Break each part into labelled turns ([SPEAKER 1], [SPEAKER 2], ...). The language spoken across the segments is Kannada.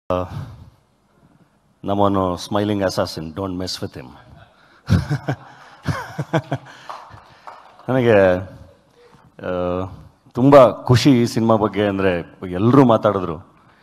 [SPEAKER 1] ನಮ್ಮವನು smiling assassin don't mess with him ನನಗೆ ತುಂಬ ಖುಷಿ ಈ ಸಿನಿಮಾ ಬಗ್ಗೆ ಅಂದರೆ ಎಲ್ಲರೂ ಮಾತಾಡಿದ್ರು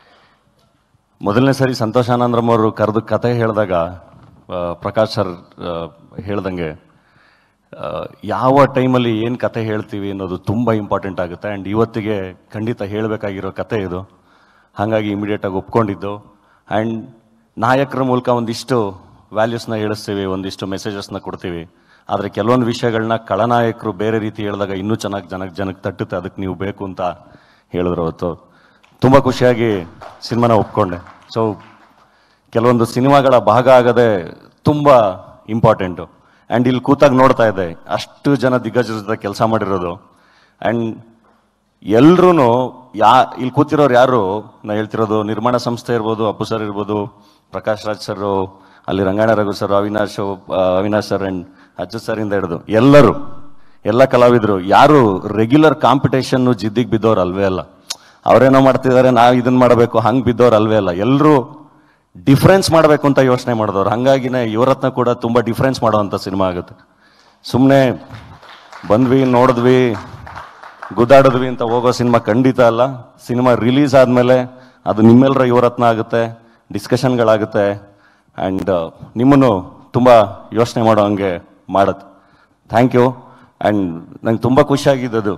[SPEAKER 1] ಮೊದಲನೇ ಸರಿ ಸಂತೋಷ್ ಆನಂದ್ರಮ್ ಅವರು ಕರೆದು ಕತೆ ಹೇಳಿದಾಗ ಆ, ಪ್ರಕಾಶ್ ಸರ್ ಆ, ಹೇಳ್ದಂಗೆ ಆ, ಯಾವ ಟೈಮಲ್ಲಿ ಏನು ಕತೆ ಹೇಳ್ತೀವಿ ಅನ್ನೋದು ತುಂಬ ಇಂಪಾರ್ಟೆಂಟ್ ಆಗುತ್ತೆ ಆ್ಯಂಡ್ ಇವತ್ತಿಗೆ ಖಂಡಿತ ಹೇಳಬೇಕಾಗಿರೋ ಕತೆ ಇದು ಹಾಗಾಗಿ ಇಮಿಡಿಯೇಟಾಗಿ ಒಪ್ಕೊಂಡಿದ್ದು ಆ್ಯಂಡ್ ನಾಯಕರ ಮೂಲಕ ಒಂದಿಷ್ಟು ವ್ಯಾಲ್ಯೂಸ್ನ ಹೇಳಿಸ್ತೀವಿ ಒಂದಿಷ್ಟು ಮೆಸೇಜಸ್ನ ಕೊಡ್ತೀವಿ ಆದರೆ ಕೆಲವೊಂದು ವಿಷಯಗಳನ್ನ ಖಳನಾಯಕರು ಬೇರೆ ರೀತಿ ಹೇಳಿದಾಗ ಇನ್ನೂ ಚೆನ್ನಾಗಿ ಜನಕ್ಕೆ ಜನಕ್ಕೆ ತಟ್ಟುತ್ತೆ ಅದಕ್ಕೆ ನೀವು ಬೇಕು ಅಂತ ಹೇಳಿದ್ರು ಅವತ್ತು ತುಂಬ ಖುಷಿಯಾಗಿ ಸಿನಿಮಾನ ಒಪ್ಕೊಂಡೆ ಸೊ ಕೆಲವೊಂದು ಸಿನಿಮಾಗಳ ಭಾಗ ಆಗದೆ ತುಂಬ ಇಂಪಾರ್ಟೆಂಟು ಆ್ಯಂಡ್ ಇಲ್ಲಿ ಕೂತಾಗ ನೋಡ್ತಾ ಇದ್ದೆ ಅಷ್ಟು ಜನ ದಿಗ್ಗಜರ ಜೊತೆ ಕೆಲಸ ಮಾಡಿರೋದು ಆ್ಯಂಡ್ ಎಲ್ರೂ ಯಾ ಇಲ್ಲಿ ಕೂತಿರೋರು ಯಾರು ನಾ ಹೇಳ್ತಿರೋದು ನಿರ್ಮಾಣ ಸಂಸ್ಥೆ ಇರ್ಬೋದು ಅಪ್ಪು ಸರ್ ಇರ್ಬೋದು ಪ್ರಕಾಶ್ ರಾಜ್ ಸರ್ ಅಲ್ಲಿ ರಂಗಾಯಣ ರಘು ಸರ್ ಅವಿನಾಶ್ ಆ, Avinash sir and Ajju sir ಇಂದ ಹಿಡಿದು ಎಲ್ಲರೂ ಎಲ್ಲ ಕಲಾವಿದರು ಯಾರು ರೆಗ್ಯುಲರ್ ಕಾಂಪಿಟೇಷನ್ನು ಜಿದ್ದಿಗೆ ಬಿದ್ದವ್ರು ಅಲ್ವೇ ಅಲ್ಲ ಅವರೇನೋ ಮಾಡ್ತಿದ್ದಾರೆ ನಾವು ಇದನ್ನ ಮಾಡಬೇಕು ಹಂಗೆ ಬಿದ್ದವ್ರು ಅಲ್ವೇ ಅಲ್ಲ ಎಲ್ಲರೂ ಡಿಫ್ರೆನ್ಸ್ ಮಾಡಬೇಕು ಅಂತ ಯೋಚನೆ ಮಾಡಿದವ್ರು ಹಂಗಾಗಿನೇ ಇವರತ್ನ ಕೂಡ ತುಂಬ ಡಿಫ್ರೆನ್ಸ್ ಮಾಡುವಂಥ ಸಿನಿಮಾ ಆಗುತ್ತೆ ಸುಮ್ಮನೆ ಬಂದ್ವಿ ನೋಡಿದ್ವಿ ಗುದ್ದಾಡಿದ್ವಿ ಅಂತ ಹೋಗೋ ಸಿನಿಮಾ ಖಂಡಿತ ಅಲ್ಲ ಸಿನಿಮಾ ರಿಲೀಸ್ ಆದಮೇಲೆ ಅದು ನಿಮ್ಮೆಲ್ಲರ ಇವರತ್ನ ಆಗುತ್ತೆ ಡಿಸ್ಕಷನ್ಗಳಾಗುತ್ತೆ ಆ್ಯಂಡ್ ನಿಮ್ಮನ್ನು ತುಂಬ ಯೋಚನೆ ಮಾಡೋ ಹಂಗೆ ಮಾಡುತ್ತೆ ಥ್ಯಾಂಕ್ ಯು ಆ್ಯಂಡ್ ನಂಗೆ ತುಂಬ ಖುಷಿಯಾಗಿದ್ದದು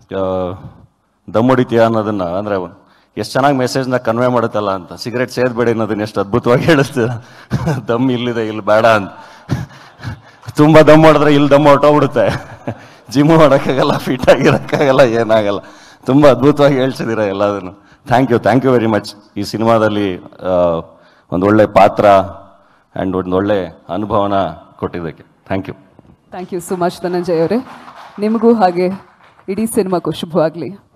[SPEAKER 1] ದಮ್ ಹೊಡಿತೀಯ ಅನ್ನೋದನ್ನ ಅಂದರೆ ಎಷ್ಟು ಚೆನ್ನಾಗಿ ಮೆಸೇಜ್ನ ಕನ್ವೆ ಮಾಡುತ್ತಲ್ಲ ಅಂತ ಸಿಗರೇಟ್ ಸೇದ್ಬೇಡಿ ಅನ್ನೋದನ್ನ ಎಷ್ಟು ಅದ್ಭುತವಾಗಿ ಹೇಳಿಸ್ತೀರ ದಮ್ ಇಲ್ಲಿದೆ ಇಲ್ಲಿ ಬೇಡ ಅಂತ ತುಂಬ ದಮ್ ಹೊಡೆದ್ರೆ ಇಲ್ಲಿ ದಮ್ ಹೊರಟೋಗ್ಬಿಡುತ್ತೆ ಜಿಮ್ ಮಾಡೋಕ್ಕಾಗಲ್ಲ ಫಿಟ್ ಆಗಿರೋಕ್ಕಾಗಲ್ಲ ಏನಾಗಲ್ಲ ತುಂಬ ಅದ್ಭುತವಾಗಿ ಹೇಳ್ಸಿದ್ದೀರ ಎಲ್ಲದನ್ನು thank you thank you very much ಈ ಸಿನಿಮಾದಲ್ಲಿ ಒಂದು ಒಳ್ಳೆ ಪಾತ್ರ ಆ್ಯಂಡ್ ಒಂದು ಒಳ್ಳೆ ಅನುಭವನ ಕೊಟ್ಟಿದ್ದಕ್ಕೆ thank you
[SPEAKER 2] thank you so much Dhananjay ಅವರೇ ನಿಮಗೂ ಹಾಗೆ ಇಡೀ ಸಿನಿಮಾಕ್ಕೂ ಶುಭವಾಗಲಿ